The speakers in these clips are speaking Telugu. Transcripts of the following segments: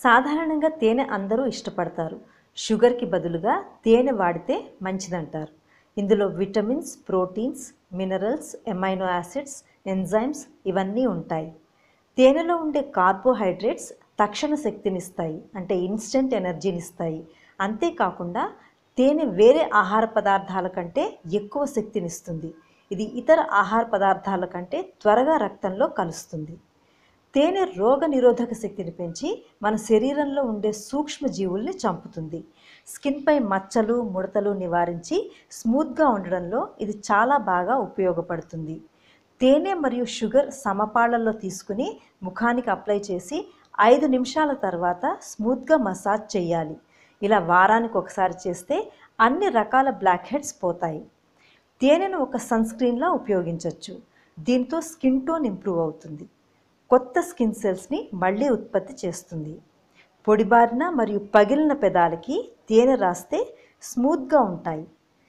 సాధారణంగా తేనె అందరూ ఇష్టపడతారు షుగర్కి బదులుగా తేనె వాడితే మంచిదంటారు ఇందులో vitamins proteins minerals amino acids enzymes ఇవన్నీ ఉంటాయి తేనెలో ఉండే కార్బోహైడ్రేట్స్ తక్షణ శక్తినిస్తాయి అంటే ఇన్స్టెంట్ ఎనర్జీని ఇస్తాయి అంతేకాకుండా తేనె వేరే ఆహార పదార్థాల కంటే ఎక్కువ శక్తినిస్తుంది ఇది ఇతర ఆహార పదార్థాల కంటే త్వరగా రక్తంలో కలుస్తుంది తేనె రోగ నిరోధక శక్తిని పెంచి మన శరీరంలో ఉండే సూక్ష్మజీవుల్ని చంపుతుంది స్కిన్పై మచ్చలు ముడతలు నివారించి స్మూత్గా ఉండడంలో ఇది చాలా బాగా ఉపయోగపడుతుంది తేనె మరియు షుగర్ సమపాళ్లలో తీసుకుని ముఖానికి అప్లై చేసి ఐదు నిమిషాల తర్వాత స్మూత్గా మసాజ్ చేయాలి ఇలా వారానికి ఒకసారి చేస్తే అన్ని రకాల బ్లాక్ హెడ్స్ పోతాయి తేనెను ఒక సన్ స్క్రీన్లా ఉపయోగించవచ్చు దీంతో స్కిన్ టోన్ ఇంప్రూవ్ అవుతుంది కొత్త స్కిన్ సెల్స్ని మళ్ళీ ఉత్పత్తి చేస్తుంది పొడిబారిన మరియు పగిలిన పెదాలకి తేనె రాస్తే స్మూత్గా ఉంటాయి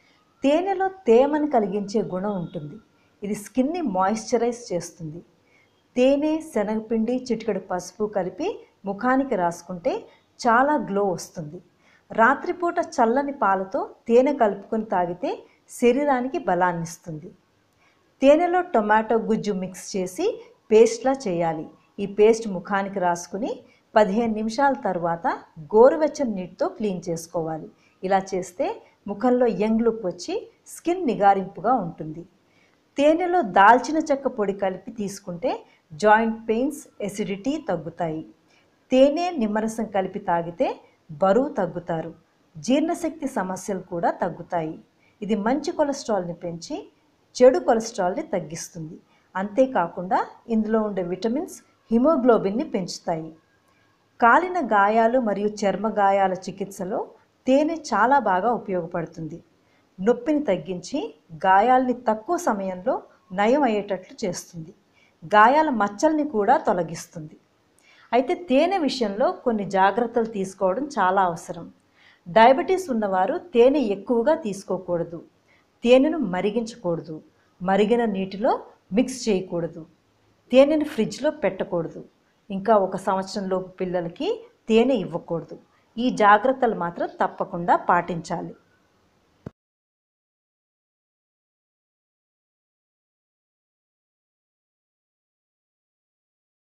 తేనెలో తేమని కలిగించే గుణం ఉంటుంది ఇది స్కిన్ని మాయిశ్చరైజ్ చేస్తుంది తేనె శనగపిండి చిటికెడు పసుపు కలిపి ముఖానికి రాసుకుంటే చాలా గ్లో వస్తుంది రాత్రిపూట చల్లని పాలతో తేనె కలుపుకొని తాగితే శరీరానికి బలాన్నిస్తుంది తేనెలో టొమాటో గుజ్జు మిక్స్ చేసి పేస్ట్లా చేయాలి ఈ పేస్ట్ ముఖానికి రాసుకుని పదిహేను నిమిషాల తర్వాత గోరువెచ్చని నీటితో క్లీన్ చేసుకోవాలి ఇలా చేస్తే ముఖంలో యంగ్ లుక్ వచ్చి స్కిన్ నిగారింపుగా ఉంటుంది తేనెలో దాల్చిన చెక్క పొడి కలిపి తీసుకుంటే జాయింట్ పెయిన్స్ ఎసిడిటీ తగ్గుతాయి తేనె నిమ్మరసం కలిపి తాగితే బరువు తగ్గుతారు జీర్ణశక్తి సమస్యలు కూడా తగ్గుతాయి ఇది మంచి కొలెస్ట్రాల్ని పెంచి చెడు కొలెస్ట్రాల్ని తగ్గిస్తుంది అంతేకాకుండా ఇందులో ఉండే విటమిన్స్ హిమోగ్లోబిన్ని పెంచుతాయి కాలిన గాయాలు మరియు చర్మ గాయాల చికిత్సలో తేనె చాలా బాగా ఉపయోగపడుతుంది నొప్పిని తగ్గించి గాయాల్ని తక్కువ సమయంలో నయం అయ్యేటట్లు చేస్తుంది గాయాల మచ్చల్ని కూడా తొలగిస్తుంది అయితే తేనె విషయంలో కొన్ని జాగ్రత్తలు తీసుకోవడం చాలా అవసరం డయాబెటీస్ ఉన్నవారు తేనె ఎక్కువగా తీసుకోకూడదు తేనెను మరిగించకూడదు మరిగిన నీటిలో మిక్స్ చేయకూడదు తేనెను ఫ్రిడ్జ్లో పెట్టకూడదు ఇంకా ఒక సంవత్సరంలోపు పిల్లలకి తేనె ఇవ్వకూడదు ఈ జాగ్రత్తలు మాత్రం తప్పకుండా పాటించాలి